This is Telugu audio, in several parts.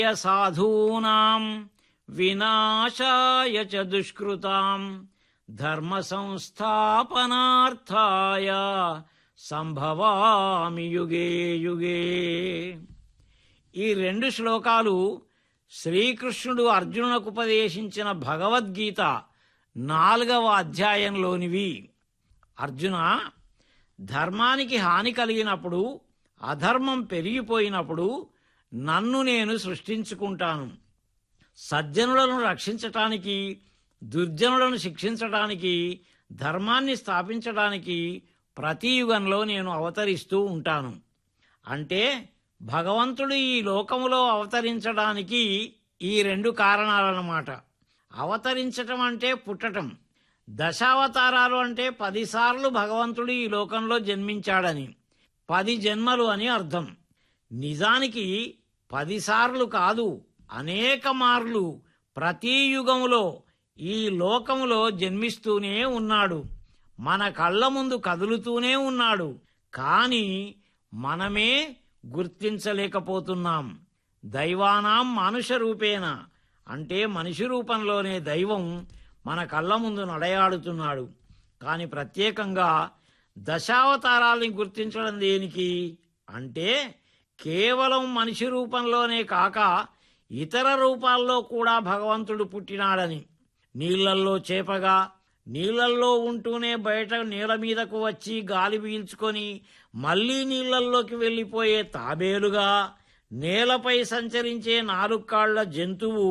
సాధూనాం వినాశాయ చ దుష్కృతాం ధర్మ సంస్థాపనార్థాయ సంభవామి యుగే యుగే ఈ రెండు శ్లోకాలు శ్రీకృష్ణుడు అర్జునులకు ఉపదేశించిన భగవద్గీత నాలుగవ అధ్యాయంలోనివి అర్జున ధర్మానికి హాని కలిగినప్పుడు అధర్మం పెరిగిపోయినప్పుడు నన్ను నేను సృష్టించుకుంటాను సజ్జనులను రక్షించటానికి దుర్జనులను శిక్షించటానికి ధర్మాన్ని స్థాపించడానికి ప్రతి యుగంలో నేను అవతరిస్తూ ఉంటాను అంటే భగవంతుడు ఈ లోకములో అవతరించడానికి ఈ రెండు కారణాలన్నమాట అవతరించటం అంటే పుట్టటం దశావతారాలు అంటే పదిసార్లు భగవంతుడు ఈ లోకంలో జన్మించాడని పది జన్మలు అని అర్థం నిజానికి పదిసార్లు కాదు అనేక మార్లు ప్రతి యుగములో ఈ లోకములో జన్మిస్తూనే ఉన్నాడు మన కళ్ళ ముందు కదులుతూనే ఉన్నాడు కాని మనమే గుర్తించలేకపోతున్నాం దైవానాం మానుష రూపేణ అంటే మనిషి రూపంలోనే దైవం మన కళ్ళ ముందు నడయాడుతున్నాడు కాని ప్రత్యేకంగా దశావతారాల్ని గుర్తించడం దేనికి అంటే కేవలం మనిషి రూపంలోనే కాక ఇతర రూపాల్లో కూడా భగవంతుడు పుట్టినాడని నీళ్లల్లో చేపగా నీళ్లల్లో ఉంటూనే బయట నీళ్ళ మీదకు వచ్చి గాలి పీల్చుకొని మళ్లీ నీళ్లల్లోకి వెళ్ళిపోయే తాబేలుగా నేలపై సంచరించే నాలుగు కాళ్ల జంతువు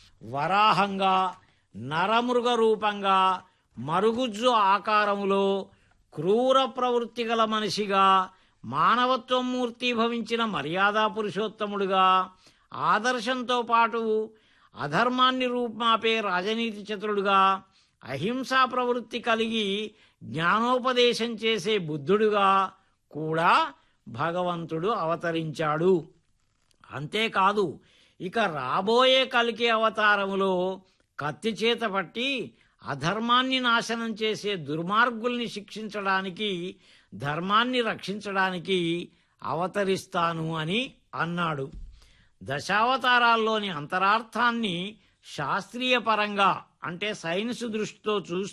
వరాహంగా నరమృగ రూపంగా మరుగుజ్జు ఆకారములో క్రూర ప్రవృత్తి గల మనిషిగా మానవత్వం మూర్తీభవించిన మర్యాదా పురుషోత్తముడుగా ఆదర్శంతో పాటు అధర్మాన్ని రూపుమాపే రాజనీతి చతురుడుగా అహింసా ప్రవృత్తి కలిగి జ్ఞానోపదేశం చేసే బుద్ధుడుగా కూడా భగవంతుడు అవతరించాడు అంతేకాదు ఇక రాబోయే కలికి అవతారములో కత్తి చేత పట్టి అధర్మాన్ని నాశనం చేసే దుర్మార్గుల్ని శిక్షించడానికి ధర్మాన్ని రక్షించడానికి అవతరిస్తాను అని అన్నాడు దశావతారాల్లోని అంతరార్థాన్ని శాస్త్రీయ పరంగా అంటే సైన్స్ దృష్టితో చూస్తే